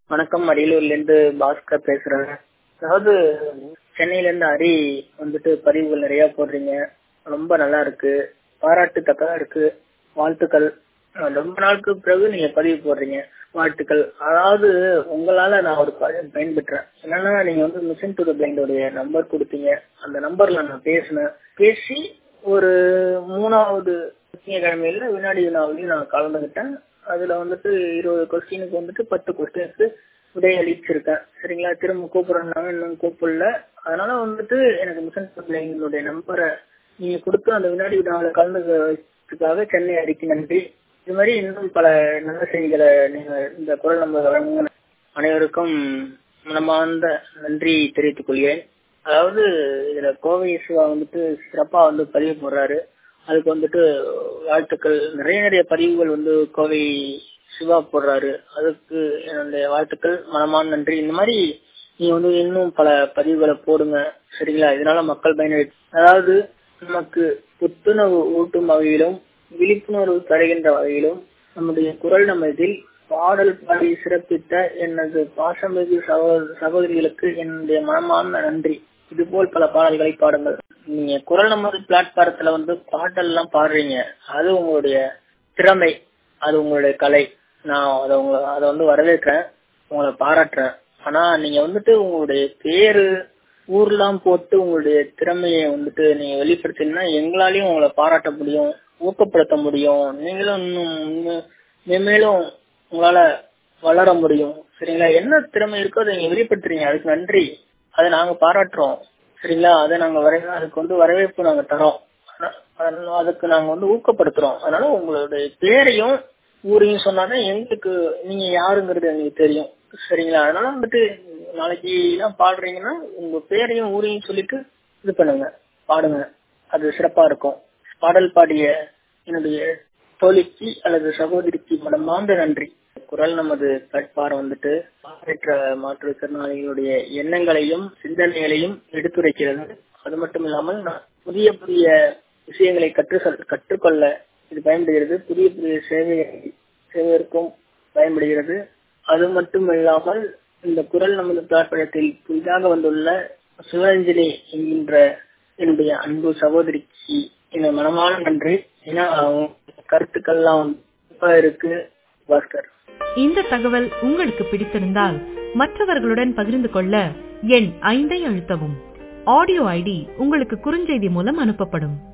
வணக்கம் அரியலூர்ல இருந்து பாஸ்கர் பேசுறேன் அதாவது சென்னையில இருந்து ஹரி வந்துட்டு பதிவுகள் நிறைய போடுறீங்க ரொம்ப நல்லா இருக்கு பாராட்டுத்தக்கதா இருக்கு வாழ்த்துக்கள் அஹ் ரொம்ப நாளுக்கு பிறகு நீங்க பதிவு போடுறீங்க வாழ்த்துக்கள் அதாவது உங்களால நான் ஒரு ப- பயன்பெற்றேன் என்னன்னா நீங்க வந்து மிஷன் டு த பிளைண்டோடைய நம்பர் கொடுத்தீங்க அந்த நம்பர்ல நான் பேசினேன் பேசி ஒரு மூணாவது திங்கக்கிழமையில வினாடி வினாவிலையும் நான் கலந்துகிட்டேன் அதுல வந்துட்டு இருபது கொஸ்டினுக்கு வந்துட்டு பத்து கொஸ்டினுக்கு விடை அளிச்சிருக்கேன் சரிங்களா திரும்ப கூப்பிடுறாங்க இன்னும் கூப்பிடல அதனால வந்துட்டு எனக்கு மிஷன் டு பிளைங்களுடைய நம்பரை நீங்க கொடுத்து அந்த வினாடி வினாவில் கலந்துக்கிறதுக்காக சென்னை அறிக்கை நன்றி இது மாதிரி இன்னும் பல நல்ல செய்திகளை நீங்க இந்த குரல் நம்பர் வழங்குங்க அனைவருக்கும் மனமார்ந்த நன்றி தெரிவித்துக் கொள்கிறேன் அதாவது இதுல கோவை சிவா வந்துட்டு சிறப்பா வந்து பதிவு போடுறாரு அதுக்கு வந்துட்டு வாழ்த்துக்கள் நிறைய நிறைய பதிவுகள் வந்து கோவை சிவா போடுறாரு அதுக்கு என்னுடைய வாழ்த்துக்கள் மனமான நன்றி இந்த மாதிரி நீங்க வந்து இன்னும் பல பதிவுகளை போடுங்க சரிங்களா இதனால மக்கள் பயனடை அதாவது நமக்கு புத்துணர்வு ஊட்டும் வகையிலும் விழிப்புணர்வு தருகின்ற வகையிலும் நம்முடைய குரல் நமதில் பாடல் பாடி சிறப்பித்த எனது பாசமிகு சகோ- சகோதரிகளுக்கு என்னுடைய மனமார்ந்த நன்றி இதுபோல் பல பாடல்களை பாடுங்கள் நீங்க குரல் நமது பிளாட்பாரத்துல வந்து பாட்டெல்லாம் பாடுறீங்க அது உங்களுடைய திறமை அது உங்களுடைய கலை நான் அதை உங்க அதை வந்து வரவேற்கிறேன் உங்களை பாராட்டுறேன் ஆனா நீங்க வந்துட்டு உங்களுடைய பேரு ஊர்லாம் போட்டு உங்களுடைய திறமையை வந்துட்டு நீங்க வெளிப்படுத்தினா எங்களாலையும் உங்களை பாராட்ட முடியும் ஊக்கப்படுத்த முடியும் நீங்களும் இன்னும் இன்னும் மேன்மேலும் உங்களால வளர முடியும் சரிங்களா என்ன திறமை இருக்கோ அதை நீங்க வெளிப்படுத்துறீங்க அதுக்கு நன்றி அதை நாங்க பாராட்டுறோம் சரிங்களா அதை நாங்க வர அதுக்கு வந்து வரவேற்பு நாங்க தரோம் ஆனா- அதனால அதுக்கு நாங்க வந்து ஊக்கப்படுத்துறோம் அதனால உங்களுடைய பேரையும் ஊரையும் சொன்னாதான் எங்களுக்கு நீங்க யாருங்கிறது எங்களுக்கு தெரியும் சரிங்களா அதனால வந்துட்டு நாளைக்கு எல்லாம் பாடுறீங்கன்னா உங்க பேரையும் ஊரையும் சொல்லிட்டு இது பண்ணுங்க பாடுங்க அது சிறப்பா இருக்கும் பாடல் பாடிய என்னுடைய தோழிக்கு அல்லது சகோதரிக்கு மனமார்ந்த நன்றி குரல் நமது பிளாட்பாரம் வந்துட்டு பார்வையற்ற மாற்றுத்திறனாளிகளுடைய எண்ணங்களையும் சிந்தனைகளையும் எடுத்துரைக்கிறது அது மட்டும் இல்லாமல் நான் புதிய புதிய விஷயங்களை கற்று சொல்- கற்றுக்கொள்ள இது பயன்படுகிறது புதிய புதிய சேவை சேவைக்கும் பயன்படுகிறது அது மட்டும் இல்லாமல் இந்த குரல் நமது பிளாட்பாரத்தில் புதிதாக வந்துள்ள சிவரஞ்சலி என்கின்ற என்னுடைய அன்பு சகோதரிக்கு இந்த மனமான நன்றி ஏன்னா அவங்க கருத்துக்கள்லாம் வந்து சிறப்பா இருக்கு பாஸ்கர் இந்த தகவல் உங்களுக்கு பிடித்திருந்தால் மற்றவர்களுடன் பகிர்ந்து கொள்ள எண் ஐந்தை அழுத்தவும் ஆடியோ ஐடி உங்களுக்கு குறுஞ்செய்தி மூலம் அனுப்பப்படும்